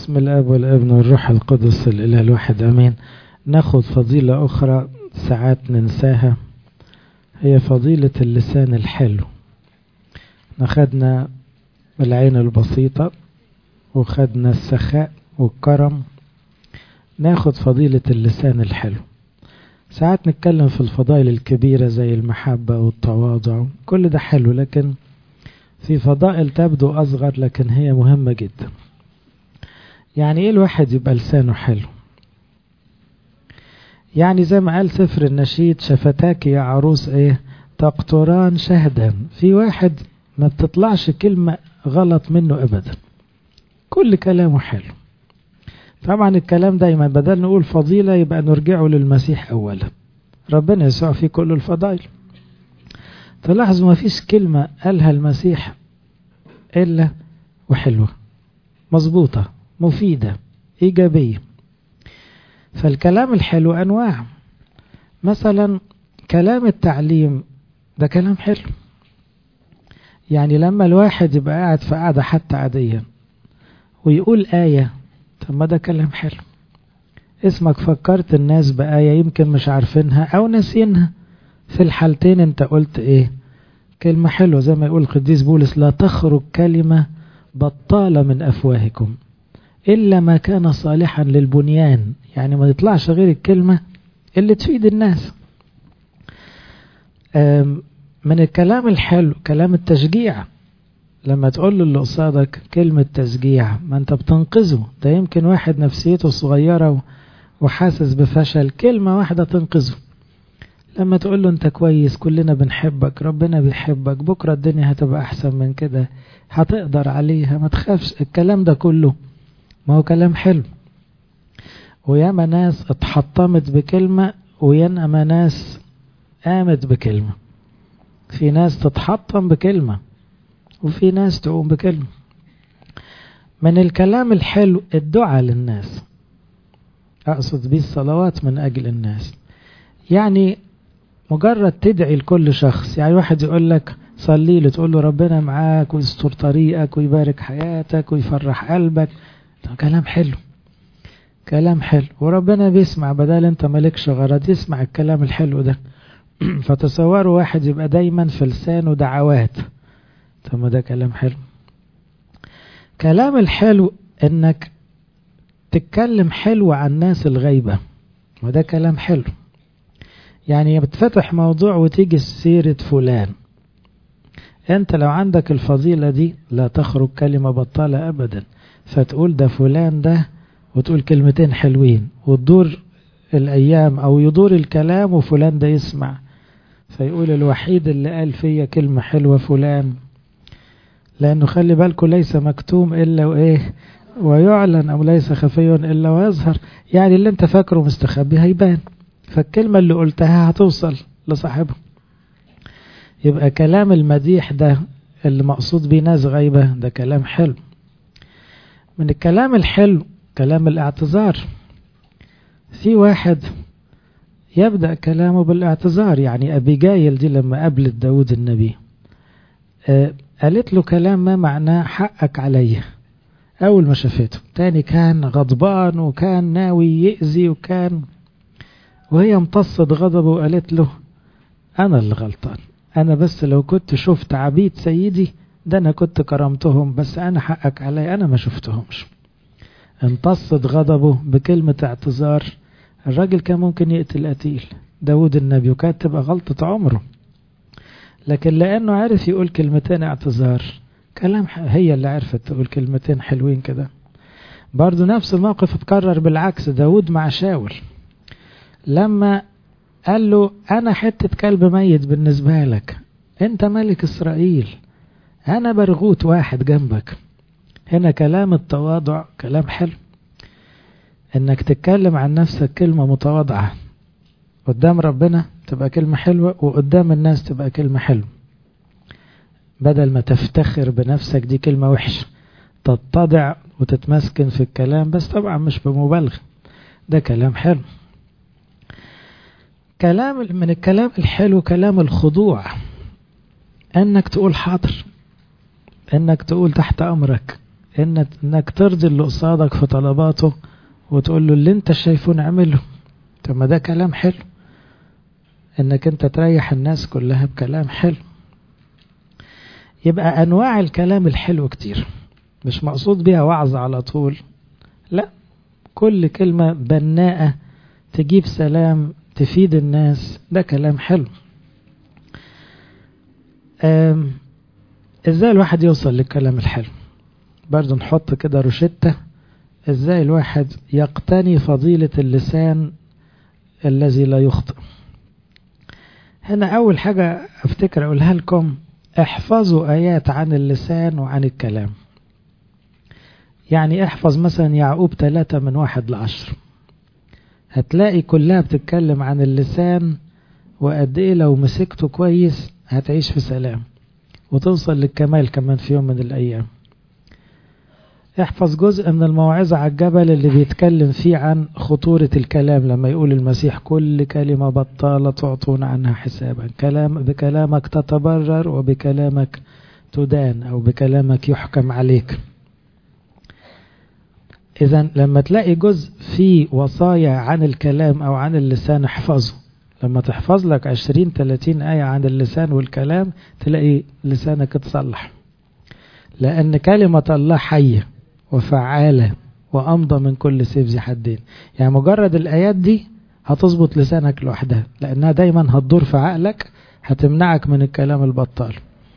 باسم الاب والابن والروح القدس الاله الواحد امين ناخد فضيلة اخرى ساعات ننساها هي فضيلة اللسان الحلو ناخدنا العين البسيطة وخدنا السخاء والكرم ناخد فضيلة اللسان الحلو ساعات نتكلم في الفضائل الكبيرة زي المحبة والتواضع كل ده حلو لكن في فضائل تبدو أصغر لكن هي مهمة جدا يعني ايه الواحد يبقى لسانه حلو يعني زي ما قال سفر النشيد شفتاك يا عروس ايه تقطران شهدا في واحد ما بتطلعش كلمة غلط منه ابدا كل كلامه حلو طبعا الكلام دايما بدل نقول فضيلة يبقى نرجعه للمسيح اولا ربنا يسوع فيه كل الفضائل تلاحظوا ما فيش كلمة قالها المسيح إلا وحلوة مظبوطة مفيدة إيجابية فالكلام الحلو أنواع مثلا كلام التعليم ده كلام حلو يعني لما الواحد يبقى قاعد في قاعدة حتى عادية ويقول آية طب ما ده كلام حلو اسمك فكرت الناس بآية يمكن مش عارفينها أو ناسينها في الحالتين انت قلت ايه كلمة حلوة زي ما يقول القديس بولس لا تخرج كلمة بطالة من أفواهكم إلا ما كان صالحا للبنيان يعني ما يطلعش غير الكلمة اللي تفيد الناس من الكلام الحلو كلام التشجيع لما تقول له اللي قصادك كلمة تشجيع ما انت بتنقذه ده يمكن واحد نفسيته صغيرة وحاسس بفشل كلمة واحدة تنقذه لما تقول له انت كويس كلنا بنحبك ربنا بيحبك بكرة الدنيا هتبقى احسن من كده هتقدر عليها ما تخافش الكلام ده كله ما هو كلام حلو وياما ناس اتحطمت بكلمة وياما ناس قامت بكلمة في ناس تتحطم بكلمة وفي ناس تقوم بكلمة من الكلام الحلو الدعاء للناس أقصد بيه الصلوات من أجل الناس يعني مجرد تدعي لكل شخص يعني واحد يقول لك صلي له تقول له ربنا معاك ويستر طريقك ويبارك حياتك ويفرح قلبك ده كلام حلو كلام حلو وربنا بيسمع بدل انت مالكش غرض يسمع الكلام الحلو ده فتصوروا واحد يبقى دايما في لسانه دعوات طب ما ده كلام حلو كلام الحلو انك تتكلم حلو عن الناس الغيبة وده كلام حلو يعني بتفتح موضوع وتيجي سيرة فلان انت لو عندك الفضيلة دي لا تخرج كلمة بطالة ابدا فتقول ده فلان ده وتقول كلمتين حلوين وتدور الايام او يدور الكلام وفلان ده يسمع فيقول الوحيد اللي قال فيا كلمة حلوة فلان لانه خلي بالكم ليس مكتوم الا وايه ويعلن او ليس خفي الا ويظهر يعني اللي انت فاكره مستخبي هيبان فالكلمة اللي قلتها هتوصل لصاحبها يبقى كلام المديح ده اللي مقصود بيه ناس غيبة ده كلام حلو من الكلام الحلو كلام الاعتذار في واحد يبدأ كلامه بالاعتذار يعني أبي جايل دي لما قابلت داود النبي آه قالت له كلام ما معناه حقك عليا أول ما شافته تاني كان غضبان وكان ناوي يأذي وكان وهي امتصت غضبه وقالت له أنا اللي غلطان أنا بس لو كنت شفت عبيد سيدي ده أنا كنت كرمتهم بس أنا حقك علي أنا ما شفتهمش امتصت غضبه بكلمة اعتذار الراجل كان ممكن يقتل قتيل داود النبي وكانت تبقى غلطة عمره لكن لأنه عرف يقول كلمتين اعتذار كلام هي اللي عرفت تقول كلمتين حلوين كده برضو نفس الموقف اتكرر بالعكس داود مع شاول لما قال له أنا حتة كلب ميت بالنسبة لك أنت ملك إسرائيل أنا برغوت واحد جنبك هنا كلام التواضع كلام حلو انك تتكلم عن نفسك كلمة متواضعة قدام ربنا تبقى كلمة حلوة وقدام الناس تبقى كلمة حلوة بدل ما تفتخر بنفسك دي كلمة وحشة تتضع وتتمسكن في الكلام بس طبعا مش بمبالغة ده كلام حلو كلام من الكلام الحلو كلام الخضوع انك تقول حاضر انك تقول تحت امرك إن إنك ترضي اللي قصادك في طلباته وتقول له اللي أنت شايفه نعمله طب ما ده كلام حلو إنك أنت تريح الناس كلها بكلام حلو يبقى أنواع الكلام الحلو كتير مش مقصود بيها وعظ على طول لا كل كلمة بناءة تجيب سلام تفيد الناس ده كلام حلو ازاي الواحد يوصل للكلام الحلو برضو نحط كده روشتة ازاي الواحد يقتني فضيلة اللسان الذي لا يخطئ هنا اول حاجة افتكر اقولها لكم احفظوا ايات عن اللسان وعن الكلام يعني احفظ مثلا يعقوب ثلاثة من واحد لعشر هتلاقي كلها بتتكلم عن اللسان وقد ايه لو مسكته كويس هتعيش في سلام وتوصل للكمال كمان في يوم من الايام احفظ جزء من الموعظة على الجبل اللي بيتكلم فيه عن خطورة الكلام لما يقول المسيح كل كلمة بطالة تعطون عنها حسابا كلام بكلامك تتبرر وبكلامك تدان أو بكلامك يحكم عليك إذا لما تلاقي جزء فيه وصايا عن الكلام أو عن اللسان احفظه لما تحفظ لك عشرين تلاتين آية عن اللسان والكلام تلاقي لسانك اتصلح لأن كلمة الله حية وفعالة وأمضى من كل سيف ذي حدين يعني مجرد الآيات دي هتظبط لسانك لوحدها لأنها دايما هتدور في عقلك هتمنعك من الكلام البطال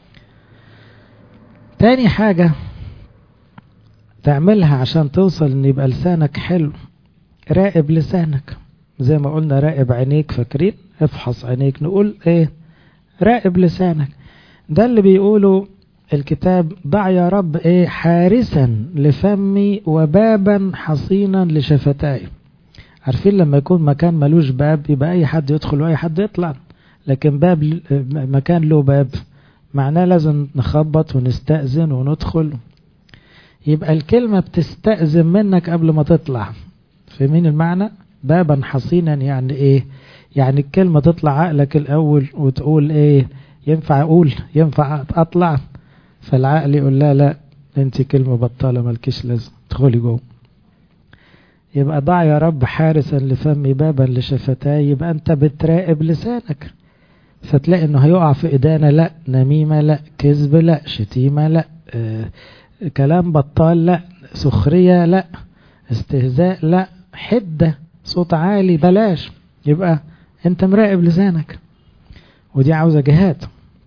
تاني حاجة تعملها عشان توصل ان يبقى لسانك حلو راقب لسانك زي ما قلنا راقب عينيك فاكرين افحص عينيك نقول ايه راقب لسانك ده اللي بيقوله الكتاب ضع يا رب ايه حارسا لفمي وبابا حصينا لشفتاي عارفين لما يكون مكان ملوش باب يبقى اي حد يدخل واي حد يطلع لكن باب مكان له باب معناه لازم نخبط ونستأذن وندخل يبقى الكلمة بتستأذن منك قبل ما تطلع فاهمين المعنى بابا حصينا يعني ايه يعني الكلمة تطلع عقلك الاول وتقول ايه ينفع اقول ينفع اطلع فالعقل يقول لا لا انت كلمة بطالة ملكش لازم ادخلي جوه يبقى ضع يا رب حارسا لفمي بابا لشفتاي يبقى انت بتراقب لسانك فتلاقي انه هيقع في ادانة لا نميمة لا كذب لا شتيمة لا اه كلام بطال لا سخرية لا استهزاء لا حدة صوت عالي بلاش يبقى انت مراقب لسانك ودي عاوزة جهاد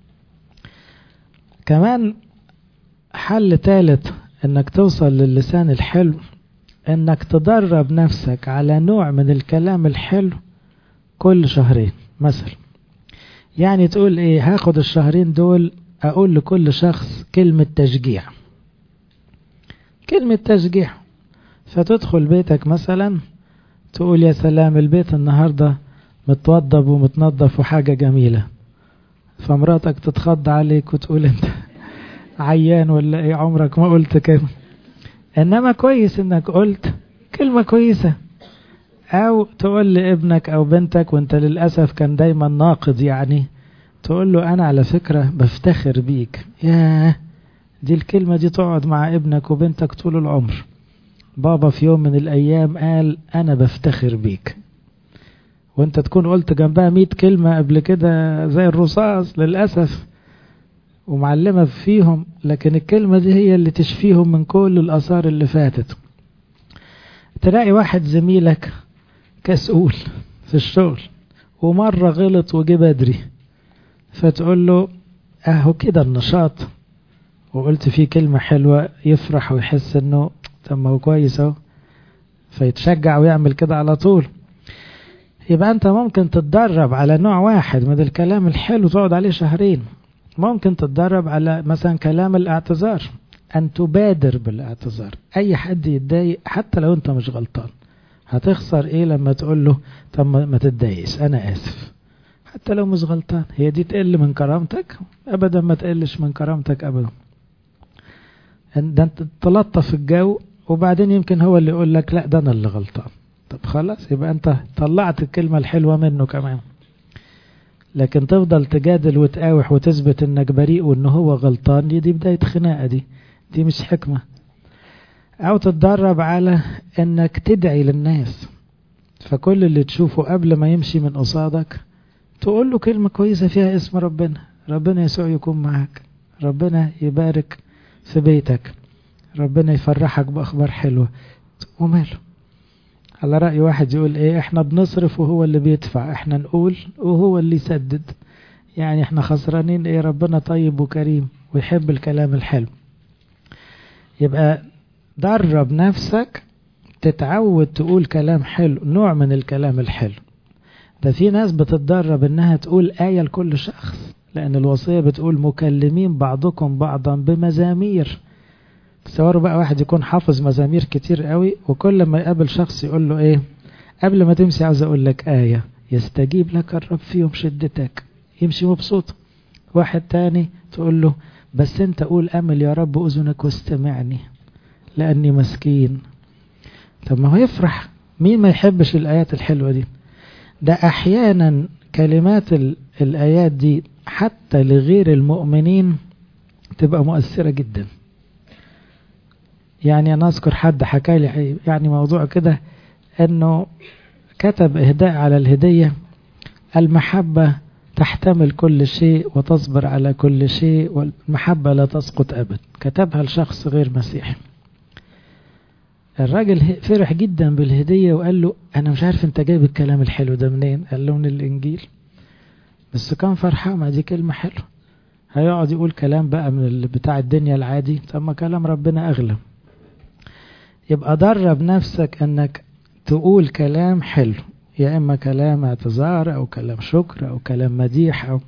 كمان حل ثالث انك توصل للسان الحلو انك تدرب نفسك على نوع من الكلام الحلو كل شهرين مثلا يعني تقول ايه هاخد الشهرين دول اقول لكل شخص كلمة تشجيع كلمة تشجيع فتدخل بيتك مثلا تقول يا سلام البيت النهاردة متوضب ومتنظف وحاجة جميلة فمراتك تتخض عليك وتقول انت عيان ولا ايه عمرك ما قلت كده انما كويس انك قلت كلمة كويسة او تقول لابنك او بنتك وانت للأسف كان دايما ناقد يعني تقول له انا على فكرة بفتخر بيك ياه دي الكلمة دي تقعد مع ابنك وبنتك طول العمر بابا في يوم من الأيام قال أنا بفتخر بيك وانت تكون قلت جنبها مئة كلمة قبل كده زي الرصاص للأسف ومعلمة فيهم لكن الكلمة دي هي اللي تشفيهم من كل الآثار اللي فاتت تلاقي واحد زميلك كسؤول في الشغل ومرة غلط وجه بدري فتقول له اهو كده النشاط وقلت فيه كلمة حلوة يفرح ويحس انه طب ما هو كويس اهو فيتشجع ويعمل كده على طول يبقى انت ممكن تتدرب على نوع واحد من الكلام الحلو تقعد عليه شهرين ممكن تتدرب على مثلا كلام الاعتذار ان تبادر بالاعتذار اي حد يتضايق حتى لو انت مش غلطان هتخسر ايه لما تقول له طب ما تتضايقش انا اسف حتى لو مش غلطان هي دي تقل من كرامتك ابدا ما تقلش من كرامتك ابدا ده انت تلطف الجو وبعدين يمكن هو اللي يقول لك لا ده انا اللي غلطان طب خلاص يبقى انت طلعت الكلمة الحلوة منه كمان لكن تفضل تجادل وتقاوح وتثبت انك بريء وان هو غلطان دي, دي بداية خناقة دي دي مش حكمة أو تتدرب على أنك تدعي للناس فكل اللي تشوفه قبل ما يمشي من قصادك تقول له كلمة كويسة فيها اسم ربنا ربنا يسوع يكون معك ربنا يبارك في بيتك ربنا يفرحك بأخبار حلوة وماله على رأي واحد يقول ايه احنا بنصرف وهو اللي بيدفع احنا نقول وهو اللي يسدد يعني احنا خسرانين ايه ربنا طيب وكريم ويحب الكلام الحلو يبقى درب نفسك تتعود تقول كلام حلو نوع من الكلام الحلو ده في ناس بتتدرب انها تقول آية لكل شخص لأن الوصية بتقول مكلمين بعضكم بعضا بمزامير تصوروا بقى واحد يكون حافظ مزامير كتير قوي وكل ما يقابل شخص يقول له ايه قبل ما تمشي عاوز اقول لك آية يستجيب لك الرب في يوم شدتك يمشي مبسوط واحد تاني تقول له بس انت قول امل يا رب اذنك واستمعني لاني مسكين طب ما هو يفرح مين ما يحبش الايات الحلوة دي ده احيانا كلمات الايات دي حتى لغير المؤمنين تبقى مؤثرة جدا يعني أنا أذكر حد حكى لي يعني موضوع كده أنه كتب إهداء على الهدية المحبة تحتمل كل شيء وتصبر على كل شيء والمحبة لا تسقط أبد كتبها لشخص غير مسيحي الراجل فرح جدا بالهدية وقال له أنا مش عارف أنت جايب الكلام الحلو ده منين قال له من الإنجيل بس كان فرحان ما دي كلمة حلوة هيقعد يقول كلام بقى من بتاع الدنيا العادي طب ما كلام ربنا أغلى يبقى درب نفسك انك تقول كلام حلو يا اما كلام اعتذار او كلام شكر او كلام مديح او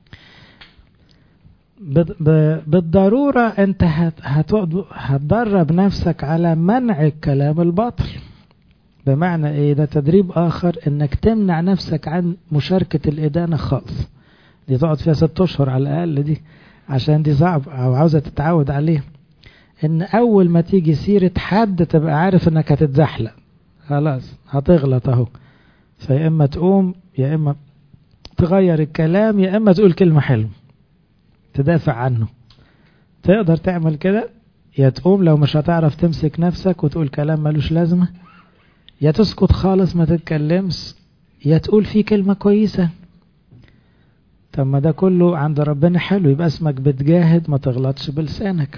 بالضرورة انت هتدرب نفسك على منع الكلام الباطل بمعنى ايه ده تدريب اخر انك تمنع نفسك عن مشاركة الادانة خالص دي تقعد فيها ست اشهر على الاقل دي عشان دي صعب او عاوزة تتعود عليه ان اول ما تيجي سيرة حد تبقى عارف انك هتتزحلق خلاص هتغلط اهو فيا اما تقوم يا اما تغير الكلام يا اما تقول كلمة حلوة تدافع عنه تقدر تعمل كده يا تقوم لو مش هتعرف تمسك نفسك وتقول كلام ملوش لازمة يا تسكت خالص ما تتكلمش يا تقول فيه كلمة كويسة طب ما ده كله عند ربنا حلو يبقى اسمك بتجاهد ما تغلطش بلسانك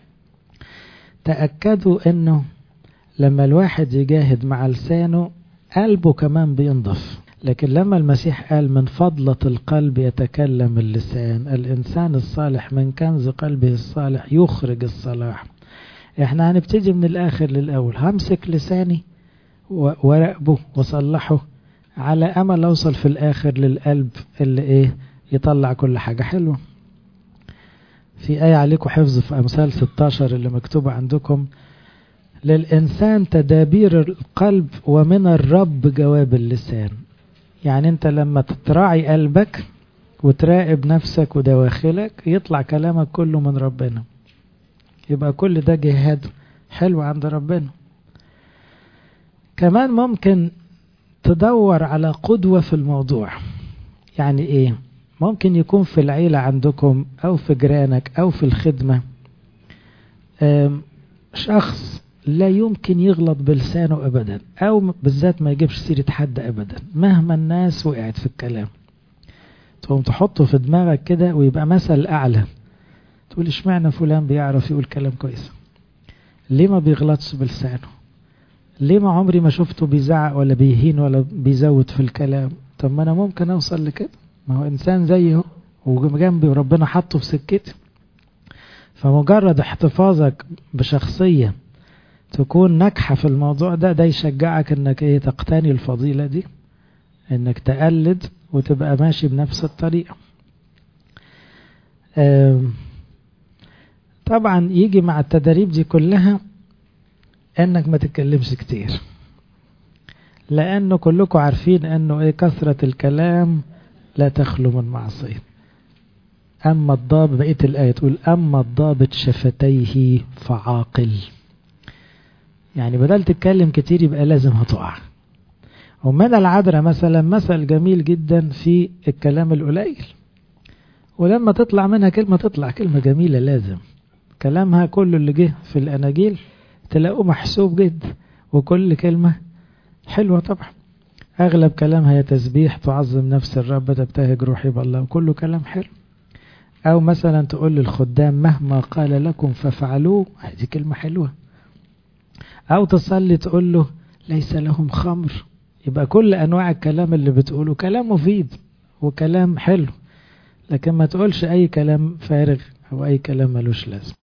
تأكدوا انه لما الواحد يجاهد مع لسانه قلبه كمان بينضف لكن لما المسيح قال من فضلة القلب يتكلم اللسان الإنسان الصالح من كنز قلبه الصالح يخرج الصلاح احنا هنبتدي من الآخر للأول همسك لساني وراقبه وصلحه على أمل أوصل في الآخر للقلب اللي إيه يطلع كل حاجة حلوة في آية عليكم حفظ في أمثال 16 اللي مكتوبة عندكم للإنسان تدابير القلب ومن الرب جواب اللسان يعني أنت لما تراعي قلبك وتراقب نفسك ودواخلك يطلع كلامك كله من ربنا يبقى كل ده جهاد حلو عند ربنا كمان ممكن تدور على قدوة في الموضوع يعني ايه ممكن يكون في العيلة عندكم او في جيرانك او في الخدمة شخص لا يمكن يغلط بلسانه ابدا او بالذات ما يجيبش سيرة حد ابدا مهما الناس وقعت في الكلام تقوم تحطه في دماغك كده ويبقى مثل اعلى تقول اشمعنى فلان بيعرف يقول كلام كويس ليه ما بيغلطش بلسانه ليه ما عمري ما شفته بيزعق ولا بيهين ولا بيزود في الكلام طب ما انا ممكن اوصل لكده ما هو انسان زيه وجنبي وربنا حطه في سكتي فمجرد احتفاظك بشخصية تكون ناجحة في الموضوع ده ده يشجعك انك ايه تقتني الفضيلة دي انك تقلد وتبقى ماشي بنفس الطريقة طبعا يجي مع التدريب دي كلها انك ما تتكلمش كتير لانه كلكم عارفين انه ايه كثرة الكلام لا تخلو من معصية اما الضاب بقية الاية تقول اما الضابط شفتيه فعاقل يعني بدل تتكلم كتير يبقى لازم هتقع ومن العذراء مثلا مثل جميل جدا في الكلام القليل ولما تطلع منها كلمة تطلع كلمة جميلة لازم كلامها كله اللي جه في الأناجيل تلاقوه محسوب جدا وكل كلمة حلوة طبعا أغلب كلامها هي تسبيح تعظم نفس الرب تبتهج روحي بالله وكله كلام حلو أو مثلا تقول للخدام مهما قال لكم فافعلوه هذه كلمة حلوة أو تصلي تقول له ليس لهم خمر يبقى كل أنواع الكلام اللي بتقوله كلام مفيد وكلام حلو لكن ما تقولش أي كلام فارغ أو أي كلام ملوش لازم